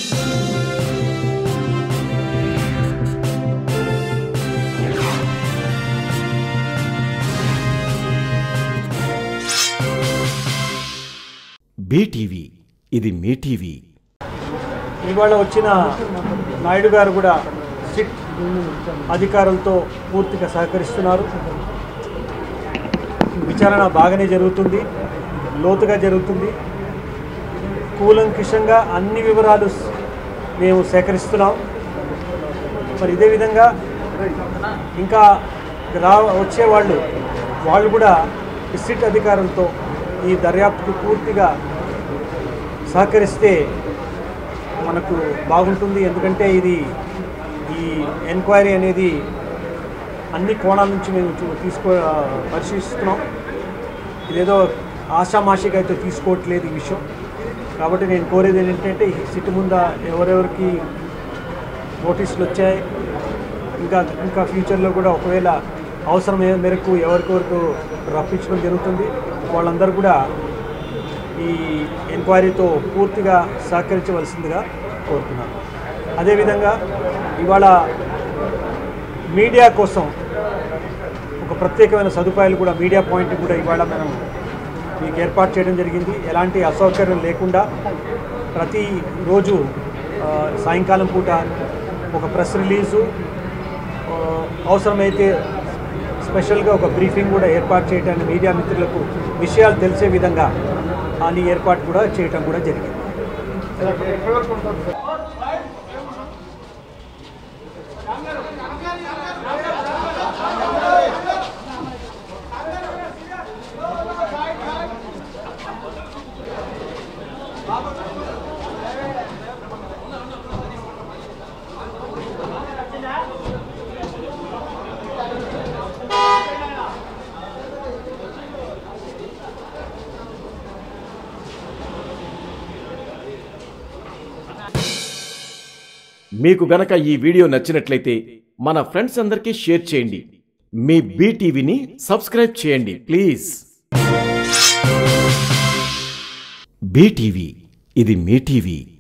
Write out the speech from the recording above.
BTV ఇది మీ TV ఇవాళ వచ్చిన నాయుడు గారు కూడా సిట్ అధికారులతో పూర్తిగా సహకరిస్తున్నారు విచారణ బాగానే జరుగుతుంది లోతుగా జరుగుతుంది కూలంకిషంగా అన్ని వివరాలు స్- మేము సేకరిస్తున్నాం మరి ఇదే విధంగా ఇంకా రా వచ్చేవాళ్ళు వాళ్ళు కూడా ఈ సిట్ అధికారులతో ఈ దర్యాప్తుకు పూర్తిగా సహకరిస్తే మనకు బాగుంటుంది ఎందుకంటే ఇది ఈ ఎంక్వైరీ అనేది అన్ని కోణాల నుంచి మేము చూ- తీసుకో పరిశీలిస్తున్నాం ఇదేదో ఆషామాషిగా అయితే తీసుకోవట్లేదు ఈ విషయం కాబట్టి నేను కోరేది ఏంటంటే ఈ సిట్టు ముంద ఎవరెవరికి నోటీసులు వచ్చాయి ఇంకా ఇంకా ఫ్యూచర్లో కూడా ఒకవేళ అవసరం ఏ- మేరకు ఎవరికొరకు రప్పించడం జరుగుతుంది వాళ్ళందరూ కూడా ఈ ఎంక్వైరీతో పూర్తిగా సహకరించవలసిందిగా కోరుతున్నాను అదేవిధంగా ఇవాళ మీడియా కోసం ఒక ప్రత్యేకమైన సదుపాయాలు కూడా మీడియా పాయింట్ కూడా ఇవాళ మనం మీకు ఏర్పాటు చేయడం జరిగింది ఎలాంటి అసౌకర్యం లేకుండా ప్రతిరోజు ఆ, సాయంకాలం పూట ఒక ప్రెస్ రిలీజు ఆ, అవసరమైతే స్పెషల్గా ఒక బ్రీఫింగ్ కూడా ఏర్పాటు చేయడానికి మీడియా మిత్రులకు విషయాలు తెలిసే విధంగా అని ఏర్పాటు కూడా చేయటం కూడా జరిగింది మీకు గనక ఈ వీడియో నచ్చినట్లయితే మన ఫ్రెండ్స్ అందరికీ షేర్ చేయండి మీ బీటీవీని సబ్స్క్రైబ్ చేయండి ప్లీజ్ బీటీవీ ఇది మీ టీవీ